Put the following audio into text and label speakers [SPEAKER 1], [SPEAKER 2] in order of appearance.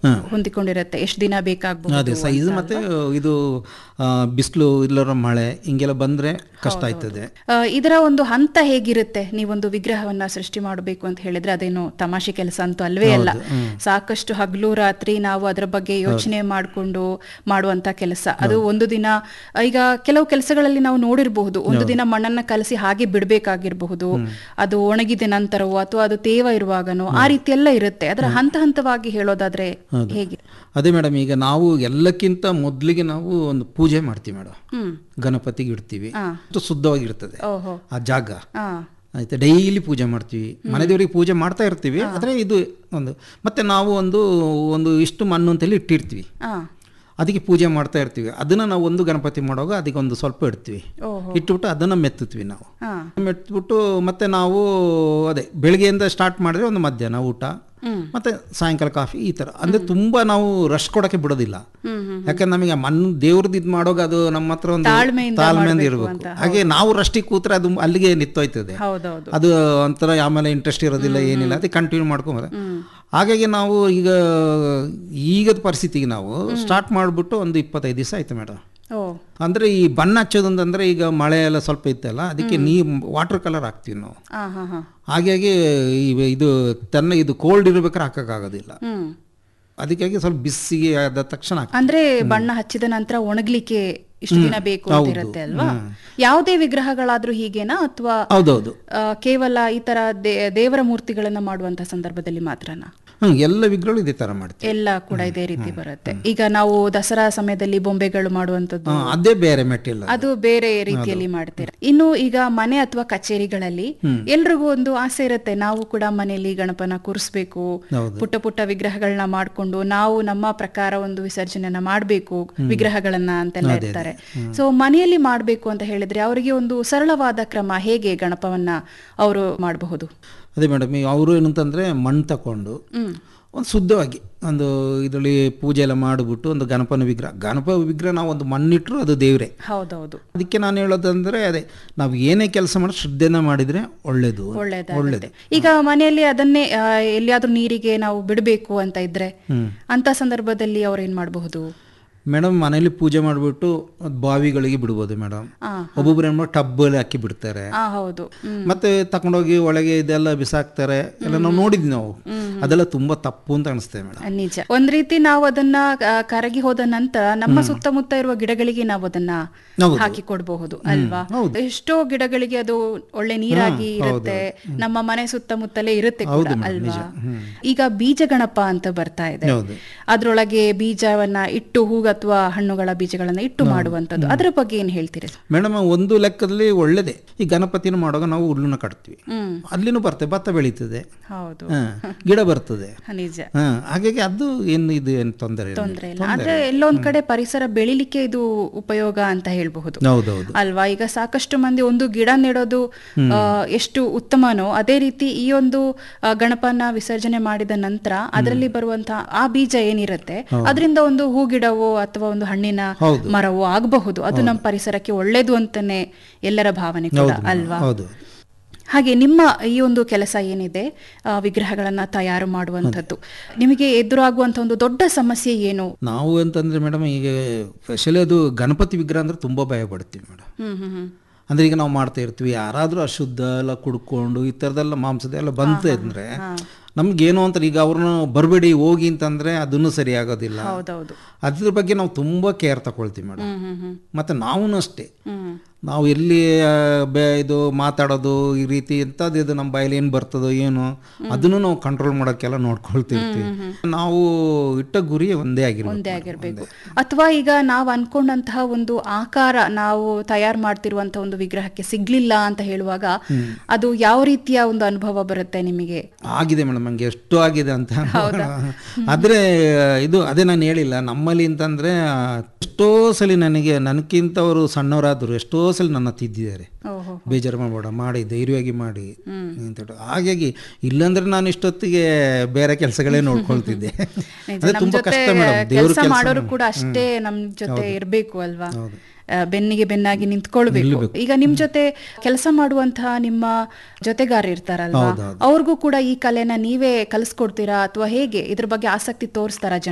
[SPEAKER 1] ಹೊಂದಿಕೊಂಡಿರುತ್ತೆ ಎಷ್ಟು ದಿನ
[SPEAKER 2] ಅದೇ
[SPEAKER 1] ಬೇಕಾಗಬಹುದು
[SPEAKER 2] ಸೈಜ್ ಮತ್ತೆ ಇದು ಬಿಸಿಲು ಇಲ್ಲರ ಮಳೆ ಹಿಂಗೆಲ್ಲ ಬಂದ್ರೆ ಕಷ್ಟ ಆಯ್ತದೆ
[SPEAKER 1] ಇದರ ಒಂದು ಹಂತ ಹೇಗಿರುತ್ತೆ ನೀವೊಂದು ವಿಗ್ರಹವನ್ನ ಸೃಷ್ಟಿ ಮಾಡಬೇಕು ಅಂತ ಹೇಳಿದ್ರೆ ಅದೇನು ತಮಾಷೆ ಕೆಲಸ ಅಂತೂ ಅಲ್ವೇ ಅಲ್ಲ ಸಾಕಷ್ಟು ಹಗಲು ರಾತ್ರಿ ನಾವು ಅದರ ಬಗ್ಗೆ ಯೋಚನೆ ಮಾಡಿಕೊಂಡು ಮಾಡುವಂತ ಕೆಲಸ ಅದು ಒಂದು ದಿನ ಈಗ ಕೆಲವು ಕೆಲಸಗಳಲ್ಲಿ ನಾವು ನೋಡಿರಬಹುದು ಒಂದು ದಿನ ಮಣ್ಣನ್ನ ಕಲಸಿ ಹಾಗೆ ಬಿಡಬೇಕಾಗಿರಬಹುದು ಅದು ಒಣಗಿದ ನಂತರವೋ ಅಥವಾ ಅದು ತೇವ ಇರುವಾಗನೋ ಆ ರೀತಿ ಎಲ್ಲ ಇರುತ್ತೆ ಅದರ ಹಂತ ಹಂತವಾಗಿ ಹೇಳೋದಾದ್ರೆ ಹೇಗೆ
[SPEAKER 2] ಅದೇ ಮೇಡಮ್ ಈಗ ನಾವು ಎಲ್ಲಕ್ಕಿಂತ ಮೊದಲಿಗೆ ನಾವು ಒಂದು ಪೂಜೆ ಮಾಡ್ತೀವಿ ಮೇಡಮ್
[SPEAKER 1] ಹ್ಮ್
[SPEAKER 2] ಗಣಪತಿಗೆ ಇಡ್ತೀವಿ
[SPEAKER 1] ಹಾ.
[SPEAKER 2] ಅಷ್ಟು ಶುದ್ಧವಾಗಿರ್ತದೆ
[SPEAKER 1] ಓಹೋ
[SPEAKER 2] ಆ ಜಾಗ
[SPEAKER 1] ಹಾ
[SPEAKER 2] ಆಯ್ತಾ ಡೈಲಿ ಪೂಜೆ ಮಾಡ್ತೀವಿ ಮನೆ ದೇವರಿಗೆ ಪೂಜೆ ಮಾಡ್ತಾ ಇರ್ತೀವಿ ಆದರೆ ಇದು ಒಂದು ಮತ್ತೆ ನಾವು ಒಂದು ಒಂದು ಇಷ್ಟು ಮಣ್ಣು ಅಂತೇಳಿ ಇಟ್ಟಿರ್ತೀವಿ
[SPEAKER 1] ಹಾ
[SPEAKER 2] ಅದಕ್ಕೆ ಪೂಜೆ ಮಾಡ್ತಾ ಇರ್ತೀವಿ ಅದನ್ನ ನಾವು ಒಂದು ಗಣಪತಿ ಮಾಡುವಾಗ ಅದಕ್ಕೆ ಒಂದು ಸ್ವಲ್ಪ ಇಡ್ತೀವಿ
[SPEAKER 1] ಓಹೋ
[SPEAKER 2] ಇಟ್ಬಿಟ್ಟು ಅದನ್ನ ಮೆತ್ತುತ್ವಿ ನಾವು
[SPEAKER 1] ಹಾ
[SPEAKER 2] ಮೆಟ್ಬಿಟ್ಟು ಮತ್ತೆ ನಾವು ಅದೇ ಬೆಳಿಗ್ಗೆಯಿಂದ ಸ್ಟಾರ್ಟ್ ಮಾಡಿದ್ರೆ ಒಂದು ಮಧ್ಯಾಹ್ನ ಊಟ
[SPEAKER 1] ಹ್ಮ್.
[SPEAKER 2] ಮತ್ತೆ ಸಾಯಂಕಾಲ ಕಾಫಿ ಈ ಥರ ಅಂದರೆ ತುಂಬ ನಾವು ರಶ್ ಕೊಡೋಕ್ಕೆ ಬಿಡೋದಿಲ್ಲ
[SPEAKER 1] ಹ್ಮ್ ಹ್ಮ್
[SPEAKER 2] ಯಾಕಂದ್ರೆ ನಮಗೆ ಮಣ್ಣು ದೇವ್ರದ್ದು ಇದು ಮಾಡೋವಾಗ ಅದು ನಮ್ಮ ಹತ್ರ ಒಂದು
[SPEAKER 1] ತಾಳ್ಮೆಯಿಂದ
[SPEAKER 2] ತಾಳ್ಮೆಯಿಂದ
[SPEAKER 1] ಮಾಡ್ಬೇಕು
[SPEAKER 2] ಇರಬೇಕು
[SPEAKER 1] ಅಂತ,
[SPEAKER 2] ಹಾಗೆ ನಾವು ರಷ್ಟಿಗೆ ಕೂತ್ರೆ ಅದು ಅಲ್ಲಿಗೆ ನಿಂತೋಯ್ತದೆ
[SPEAKER 1] ಹೌದೌದು
[SPEAKER 2] ಅದು ಒಂಥರ ಆಮೇಲೆ ಇಂಟ್ರೆಸ್ಟ್ ಇರೋದಿಲ್ಲ ಏನಿಲ್ಲ ಅದಕ್ಕೆ ಕಂಟಿನ್ಯೂ ಮಾಡ್ಕೊಂಬ ಹಾಗಾಗಿ ನಾವು ಈಗ ಈಗದ ಪರಿಸ್ಥಿತಿಗೆ ನಾವು ಸ್ಟಾರ್ಟ್ ಮಾಡಿಬಿಟ್ಟು ಒಂದು ಇಪ್ಪತ್ತೈದು ದಿವಸ ಆಯ್ತು ಮೇಡಮ್
[SPEAKER 1] ಓ
[SPEAKER 2] ಅಂದರೆ ಈ ಬಣ್ಣ ಹಚ್ಚೋದು ಅಂತಂದ್ರೆ ಈಗ ಮಳೆ ಎಲ್ಲ ಸ್ವಲ್ಪ ಇತ್ತಲ್ಲ ಅದಕ್ಕೆ ನೀ ವಾಟರ್ ಕಲರ್ ಹಾಕ್ತೀವಿ ನಾವು
[SPEAKER 1] ಹಾ ಹಾ ಹಾ
[SPEAKER 2] ಹಾಗಾಗಿ ಈ- ಇದು ತನ್ನ ಇದು ಕೋಲ್ಡ್ ಇರ್ಬೇಕಾದ್ರೆ ಹಾಕೋಕ್ಕಾಗೋದಿಲ್ಲ
[SPEAKER 1] ಹ್ಮ್
[SPEAKER 2] ಅದಕ್ಕಾಗಿ ಸ್ವಲ್ಪ ಬಿಸಿಗೆ ಆದ ತಕ್ಷಣ ಹಾಕ್ತೀವಿ.
[SPEAKER 1] ಅಂದ್ರೆ ಬಣ್ಣ ಹಚ್ಚಿದ ನಂತರ ಒಣಗ್ಲಿಕ್ಕೆ ಇಷ್ಟು ದಿನ ಬೇಕು ಅಂತ ಇರುತ್ತೆ ಅಲ್ವಾ ಯಾವುದೇ ವಿಗ್ರಹಗಳಾದ್ರೂ ಹೀಗೇನಾ ಅಥವಾ
[SPEAKER 2] ಹೌದೌದು
[SPEAKER 1] ಕೇವಲ ಈ ತರ ದೇ- ದೇವರ ಮೂರ್ತಿಗಳನ್ನ ಮಾಡುವಂತ ಸಂದರ್ಭದಲ್ಲಿ ಮಾತ್ರನಾ
[SPEAKER 2] ಹ್ಮ್ ಎಲ್ಲ ವಿಗ್ರಹಗಳು ಇದೇ ಥರ ಮಾಡ್ತೀವಿ
[SPEAKER 1] ಎಲ್ಲ ಕೂಡ ಇದೇ ರೀತಿ ಬರುತ್ತೆ ಈಗ ನಾವು ದಸರಾ ಸಮಯದಲ್ಲಿ ಬೊಂಬೆಗಳು ಮಾಡುವಂತದ್ದು
[SPEAKER 2] ಹಾ, ಅದೇ ಬೇರೆ ಮೆಟೀರಿಯಲ್
[SPEAKER 1] ಅದು ಬೇರೆ ರೀತಿಯಲ್ಲಿ ಮಾಡ್ತೀರಾ ಇನ್ನು ಈಗ ಮನೆ ಅಥವಾ ಕಚೇರಿಗಳಲ್ಲಿ ಎಲ್ರಿಗೂ ಒಂದು ಆಸೆ ಇರುತ್ತೆ ನಾವು ಕೂಡ ಮನೆಯಲ್ಲಿ ಗಣಪನ ಕೂರಿಸ್ಬೇಕು
[SPEAKER 2] ಹೌದು.
[SPEAKER 1] ಪುಟ್ಟ ಪುಟ್ಟ ವಿಗ್ರಹಗಳನ್ನ ಮಾಡ್ಕೊಂಡು ನಾವು ನಮ್ಮ ಪ್ರಕಾರ ಒಂದು ವಿಸರ್ಜನೆಯನ್ನ ಮಾಡಬೇಕು ವಿಗ್ರಹಗಳನ್ನ ಅಂತೆಲ್ಲ ಇರ್ತಾರೆ ಸೊ ಮನೆಯಲ್ಲಿ ಮಾಡಬೇಕು ಅಂತ ಹೇಳಿದ್ರೆ ಅವರಿಗೆ ಒಂದು ಸರಳವಾದ ಕ್ರಮ ಹೇಗೆ ಗಣಪವನ್ನ ಅವರು ಮಾಡಬಹುದು
[SPEAKER 2] ಅದೇ ಮೇಡಮ್ ಅವರು ಏನಂತಂದ್ರೆ ಮಣ್ಣು ತಕೊಂಡು
[SPEAKER 1] ಹ್ಮ್
[SPEAKER 2] ಒಂದು ಶುದ್ಧವಾಗಿ ಒಂದು ಇದರಲ್ಲಿ ಪೂಜೆ ಎಲ್ಲ ಮಾಡಿಬಿಟ್ಟು ಒಂದು ಗಣಪನ ವಿಗ್ರಹ ಗಣಪ ವಿಗ್ರಹ ನಾವು ಒಂದು ಮಣ್ಣಿಟ್ರು ಅದು ದೇವ್ರೆ
[SPEAKER 1] ಹೌದೌದು
[SPEAKER 2] ಅದಕ್ಕೆ ನಾನು ಹೇಳೋದಂದ್ರೆ ಅದೇ ನಾವು ಏನೇ ಕೆಲಸ ಮಾಡಿ ಶ್ರದ್ಧೆನ ಮಾಡಿದ್ರೆ ಒಳ್ಳೇದು
[SPEAKER 1] ಒಳ್ಳೇದಾಗುತ್ತೆ ಈಗ ಮನೆಯಲ್ಲಿ ಅದನ್ನೇ ಆ, ಎಲ್ಲಿಯಾದ್ರೂ ನೀರಿಗೆ ನಾವು ಬಿಡಬೇಕು ಅಂತ ಇದ್ರೆ ಅಂತ ಸಂದರ್ಭದಲ್ಲಿ ಅವ್ರು ಏನ್ ಮಾಡಬಹುದು
[SPEAKER 2] ಮೇಡಮ್ ಮನೇಲಿ ಪೂಜೆ ಮಾಡಿಬಿಟ್ಟು ಬಾವಿಗಳಿಗೆ ಬಿಡ್ಬೋದು ಮೇಡಮ್
[SPEAKER 1] ಆ
[SPEAKER 2] ಒಬ್ಬೊಬ್ರು ಏನು ಟಬ್ಬಲ್ಲಿ ಹಾಕಿ ಬಿಡ್ತಾರೆ
[SPEAKER 1] ಆ ಹೌದು ಹ್ಮ್
[SPEAKER 2] ಮತ್ತೆ ತಕೊಂಡೋಗಿ ಒಳಗೆ ಇದೆಲ್ಲ ಬಿಸಾಕ್ತಾರೆ ಎಲ್ಲ ನಾವು ನೋಡಿದ್ವಿ ನಾವು ಅದೆಲ್ಲ ತುಂಬಾ ತಪ್ಪು ಅಂತ ಅನಿಸ್ತೇವೆ ಮೇಡಮ್
[SPEAKER 1] ನಿಜ ಒಂದ್ ರೀತಿ ನಾವು ಅದನ್ನ ಆ, ಕರಗಿ ಹೋದ ನಂತರ ನಮ್ಮ ಸುತ್ತಮುತ್ತ ಇರುವ ಗಿಡಗಳಿಗೆ ನಾವು ಅದನ್ನ
[SPEAKER 2] ಹೌದು.
[SPEAKER 1] ಹಾಕಿ ಕೊಡಬಹುದು ಅಲ್ವಾ ಎಷ್ಟೋ ಗಿಡಗಳಿಗೆ ಅದು ಒಳ್ಳೆ ನೀರಾಗಿ ಇರುತ್ತೆ ನಮ್ಮ ಮನೆ ಸುತ್ತಮುತ್ತಲೇ ಇರುತ್ತೆ ಕೂಡ ಅಲ್ವಾ ಈಗ ಬೀಜ ಗಣಪ ಅಂತ ಬರ್ತಾ ಇದೆ
[SPEAKER 2] ಹೌದು
[SPEAKER 1] ಅದ್ರೊಳಗೆ ಬೀಜವನ್ನ ಇಟ್ಟು ಹೂಗ ಅಥವಾ ಹಣ್ಣುಗಳ ಬೀಜಗಳನ್ನ ಇಟ್ಟು ಮಾಡುವಂತದ್ದು ಅದ್ರ ಬಗ್ಗೆ ಏನ್ ಹೇಳ್ತೀರಿ
[SPEAKER 2] ಮೇಡಮ್ ಒಂದು ಲೆಕ್ಕದಲ್ಲಿ ಒಳ್ಳೇದೇ ಈ ಗಣಪತಿನ ಮಾಡುವಾಗ ನಾವು ಹುಲ್ಲನ್ನ ಕಟ್ತೀವಿ
[SPEAKER 1] ಹ್ಮ್
[SPEAKER 2] ಅಲ್ಲಿನೂ ಬರ್ತದೆ ಭತ್ತ ಬೆಳೀತದೆ
[SPEAKER 1] ಹೌದು
[SPEAKER 2] ಹ, ಗಿಡ ಬರ್ತದೆ
[SPEAKER 1] ನಿಜ
[SPEAKER 2] ಹ, ಹಾಗಾಗಿ ಅದು ಏನು ಇದು ಏನು ತೊಂದರೆ ಇಲ್ಲ.
[SPEAKER 1] ತೊಂದ್ರೆ ಇಲ್ಲ ಆದ್ರೆ ಎಲ್ಲೊಂದ್ ಕಡೆ ಪರಿಸರ ಬೆಳಿಲಿಕ್ಕೆ ಇದು ಉಪಯೋಗ ಅಂತ ಹೇಳ್ಬಹುದು
[SPEAKER 2] ಹೌದೌದು
[SPEAKER 1] ಅಲ್ವಾ ಈಗ ಸಾಕಷ್ಟು ಮಂದಿ ಒಂದು ಗಿಡ ನೆಡೋದು ಆ, ಎಷ್ಟು ಉತ್ತಮನೋ ಅದೇ ರೀತಿ ಈ ಒಂದು ಆ, ಗಣಪನ ವಿಸರ್ಜನೆ ಮಾಡಿದ ನಂತರ ಅದರಲ್ಲಿ ಬರುವಂತಹ ಆ ಬೀಜ ಏನಿರುತ್ತೆ ಅದರಿಂದ ಒಂದು ಹೂ ಗಿಡವೋ ಅಥವಾ ಒಂದು ಹಣ್ಣಿನ
[SPEAKER 2] ಹೌದು.
[SPEAKER 1] ಮರವೋ ಆಗಬಹುದು ಅದು ನಮ್ಮ ಪರಿಸರಕ್ಕೆ ಒಳ್ಳೇದು ಅಂತಾನೆ ಎಲ್ಲರ ಭಾವನೆ ಕೂಡ ಅಲ್ವಾ
[SPEAKER 2] ಹೌದು
[SPEAKER 1] ಹಾಗೆ ನಿಮ್ಮ ಈ ಒಂದು ಕೆಲಸ ಏನಿದೆ ಆ, ವಿಗ್ರಹಗಳನ್ನ ತಯಾರು ಮಾಡುವಂಥದ್ದು ನಿಮಗೆ ಎದುರಾಗುವಂತ ಒಂದು ದೊಡ್ಡ ಸಮಸ್ಯೆ ಏನು
[SPEAKER 2] ನಾವು ಅಂತಂದ್ರೆ ಮೇಡಮ್ ಈಗ ಸ್ಪೆಷಲಿ ಅದು ಗಣಪತಿ ವಿಗ್ರಹ ಅಂದ್ರೆ ತುಂಬಾ ಭಯ ಪಡ್ತೀವಿ ಮೇಡಮ್
[SPEAKER 1] ಹ್ಮ್ ಹ್ಮ್ ಹ್ಮ್
[SPEAKER 2] ಅಂದ್ರೆ ಈಗ ನಾವು ಮಾಡ್ತಾ ಇರ್ತೀವಿ ಯಾರಾದ್ರೂ ಅಶುದ್ಧ ಎಲ್ಲ ಕುಡ್ಕೊಂಡು ಈ ಥರದೆಲ್ಲ ಮಾಂಸದ ಎಲ್ಲ ಬಂತು ಅಂದ್ರೆ ನಮ್ಗೇನು ಅಂತ ಈಗ ಅವ್ರನ್ನ ಬರಬೇಡಿ ಹೋಗಿ ಅಂತಂದ್ರೆ ಅದನ್ನು ಸರಿ ಆಗೋದಿಲ್ಲ
[SPEAKER 1] ಹೌದೌದು
[SPEAKER 2] ಅದ್ರ ಬಗ್ಗೆ ನಾವು ತುಂಬಾ ಕೇರ್ ತಗೊಳ್ತೀವಿ ಮೇಡಮ್
[SPEAKER 1] ಹ್ಮ್ ಹ್ಮ್ ಹ್ಮ್
[SPEAKER 2] ಮತ್ತೆ ನಾವು ಅಷ್ಟೇ
[SPEAKER 1] ಹ್ಮ್
[SPEAKER 2] ನಾವು ಎಲ್ಲಿ ಆ, ಬೆ ಇದು ಮಾತಾಡೋದು ಈ ರೀತಿ ಎಂಥದ್ದು ಇದು ನಮ್ಮ ಬಾಯಲ್ಲಿ ಏನು ಬರ್ತದೋ ಏನು ಅದನ್ನು ನಾವು ಕಂಟ್ರೋಲ್ ಮಾಡೋಕ್ಕೆಲ್ಲ ನೋಡ್ಕೊಳ್ತಿರ್ತೀವಿ ನಾವು ಇಟ್ಟ ಗುರಿ ಒಂದೇ ಆಗಿರ್ಬೇಕು
[SPEAKER 1] ಒಂದೇ ಆಗಿರ್ಬೇಕು ಅಥವಾ ಈಗ ನಾವು ಅನ್ಕೊಂಡಂತಹ ಒಂದು ಆಕಾರ ನಾವು ತಯಾರು ಮಾಡ್ತಿರುವಂತಹ ಒಂದು ವಿಗ್ರಹಕ್ಕೆ ಸಿಗ್ಲಿಲ್ಲ ಅಂತ ಹೇಳುವಾಗ ಅದು ಯಾವ ರೀತಿಯ ಒಂದು ಅನುಭವ ಬರುತ್ತೆ ನಿಮಗೆ
[SPEAKER 2] ಆಗಿದೆ ಮೇಡಮ್ ನಂಗೆ ಎಷ್ಟು ಆಗಿದೆ ಅಂತ ಆದ್ರೆ ಇದು ಅದೇ ನಾನು ಹೇಳಿಲ್ಲ ನಮ್ಮಲ್ಲಿ ಅಂತಂದ್ರೆ ಆ, ಎಷ್ಟೋ ಸಲ ನನಗೆ ನನಗಿಂತವರು ಸಣ್ಣವರಾದ್ರು ಎಷ್ಟೋ ಸಲ ನನ್ನ ತಿದ್ದಿದ್ದಾರೆ
[SPEAKER 1] ಓಹೋ
[SPEAKER 2] ಬೇಜಾರು ಮಾಡಬೇಡ ಮಾಡಿ ಧೈರ್ಯವಾಗಿ ಮಾಡಿ ಅಂತ ಹೇಳಿ. ಹಾಗಾಗಿ ಇಲ್ಲಾಂದ್ರೆ ನಾನು ಇಷ್ಟೊತ್ತಿಗೆ ಬೇರೆ ಕೆಲಸಗಳೇ ನೋಡ್ಕೊಳ್ತಿದ್ದೆ
[SPEAKER 1] ನಿಜ,
[SPEAKER 2] ಅದೇ
[SPEAKER 1] ನಮ್
[SPEAKER 2] ತುಂಬಾ
[SPEAKER 1] ಜೊತೆ
[SPEAKER 2] ಕಷ್ಟ ಮೇಡಮ್ ದೇವ್ರ
[SPEAKER 1] ಕೆಲಸ ಮಾಡೋರು ಕೂಡ ಅಷ್ಟೇ ನಮ್ ಜೊತೆ ಇರ್ಬೇಕು ಅಲ್ವಾ ಆ, ಬೆನ್ನಿಗೆ ಬೆನ್ನಾಗಿ ನಿಂತ್ಕೊಳ್ಬೇಕು ಈಗ ನಿಮ್ ಜೊತೆ ಕೆಲಸ ಮಾಡುವಂತಹ ನಿಮ್ಮ ಜೊತೆಗಾರ ಇರ್ತಾರಲ್ವಾ ಅವ್ರಿಗೂ ಕೂಡ ಈ ಕಲೆನ ನೀವೇ ಕಲಿಸ್ಕೊಡ್ತೀರಾ ಅಥವಾ ಹೇಗೆ ಇದ್ರ ಬಗ್ಗೆ ಆಸಕ್ತಿ ತೋರಿಸ್ತಾರ ಜನ